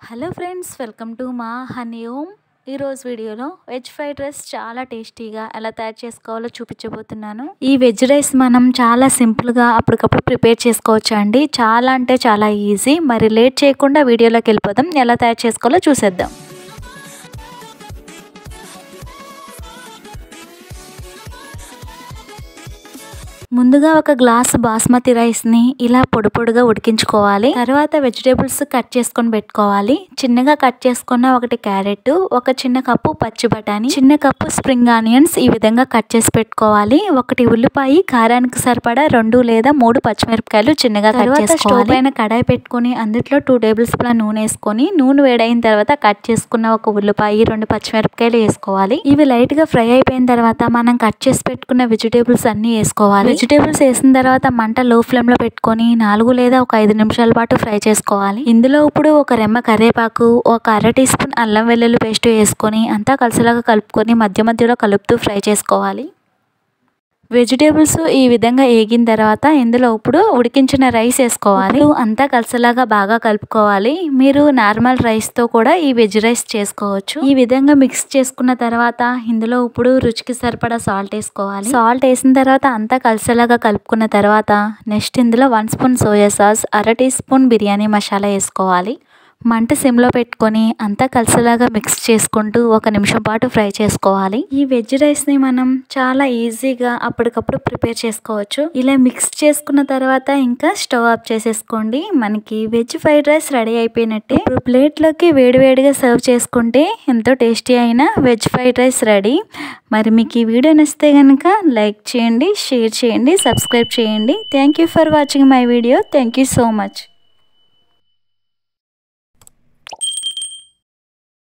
hello friends welcome to మా Honey Om ఈరోజు వీడియోలో వెజ్ ఫ్రైడ్ రైస్ చాలా టేస్టీగా ఎలా తయారు చేసుకోవాలో చూపించబోతున్నాను ఈ వెజ్ రైస్ మనం చాలా సింపుల్గా అప్పటికప్పుడు ప్రిపేర్ చేసుకోవచ్చు అండి చాలా అంటే చాలా ఈజీ మరి లేట్ చేయకుండా వీడియోలోకి వెళ్ళిపోదాం ఎలా తయారు చేసుకోవాలో చూసేద్దాం ముందుగా ఒక గ్లాస్ బాస్మతి రైస్ని ఇలా పొడి పొడిగా ఉడికించుకోవాలి తర్వాత వెజిటేబుల్స్ కట్ చేసుకొని పెట్టుకోవాలి చిన్నగా కట్ చేసుకున్న ఒకటి క్యారెట్ ఒక చిన్న కప్పు పచ్చి బఠానీ చిన్న కప్పు స్ప్రింగ్ ఆనియన్స్ ఈ విధంగా కట్ చేసి పెట్టుకోవాలి ఒకటి ఉల్లిపాయ కారానికి సరిపడా రెండు లేదా మూడు పచ్చిమిరపకాయలు చిన్నగా కట్ చేసుకోవాలి పైన కడాయి పెట్టుకొని అందులో టూ టేబుల్ స్పూన్ నూనె వేసుకొని నూనె వేడైన తర్వాత కట్ చేసుకున్న ఒక ఉల్లిపాయ రెండు పచ్చిమిరపకాయలు వేసుకోవాలి ఇవి లైట్ గా ఫ్రై అయిపోయిన తర్వాత మనం కట్ చేసి పెట్టుకున్న వెజిటేబుల్స్ అన్ని వేసుకోవాలి వెజిటేబుల్స్ వేసిన తర్వాత మంట లో ఫ్లేమ్ లో పెట్టుకొని నాలుగు లేదా ఒక ఐదు నిమిషాల పాటు ఫ్రై చేసుకోవాలి ఇందులో ఇప్పుడు ఒక రెమ్మ కరివేపాకు ఒక అర టీ స్పూన్ అల్లం వెల్లుల్లి పేస్ట్ వేసుకొని అంతా కలిసిలాగా కలుపుకొని మధ్య మధ్యలో కలుపుతూ ఫ్రై చేసుకోవాలి వెజిటేబుల్స్ ఈ విధంగా వేగిన తర్వాత ఇందులో ఇప్పుడు ఉడికించిన రైస్ వేసుకోవాలి అంతా కలిసేలాగా బాగా కలుపుకోవాలి మీరు నార్మల్ రైస్తో కూడా ఈ వెజ్ రైస్ చేసుకోవచ్చు ఈ విధంగా మిక్స్ చేసుకున్న తర్వాత ఇందులో ఇప్పుడు రుచికి సరిపడా సాల్ట్ వేసుకోవాలి సాల్ట్ వేసిన తర్వాత అంతా కలిసేలాగా కలుపుకున్న తర్వాత నెక్స్ట్ ఇందులో వన్ స్పూన్ సోయా సాస్ అర టీ స్పూన్ బిర్యానీ మసాలా వేసుకోవాలి మంట సిమ్లో పెట్టుకొని అంతా కలిసేలాగా మిక్స్ చేసుకుంటూ ఒక నిమిషం పాటు ఫ్రై చేసుకోవాలి ఈ వెజ్ రైస్ని మనం చాలా ఈజీగా అప్పటికప్పుడు ప్రిపేర్ చేసుకోవచ్చు ఇలా మిక్స్ చేసుకున్న తర్వాత ఇంకా స్టవ్ ఆఫ్ చేసేసుకోండి మనకి వెజ్ ఫ్రైడ్ రైస్ రెడీ అయిపోయినట్టే ఇప్పుడు ప్లేట్లోకి వేడివేడిగా సర్వ్ చేసుకుంటే ఎంతో టేస్టీ అయిన వెజ్ ఫ్రైడ్ రైస్ రెడీ మరి మీకు ఈ వీడియో నచ్చితే కనుక లైక్ చేయండి షేర్ చేయండి సబ్స్క్రైబ్ చేయండి thank you for watching my video thank you so much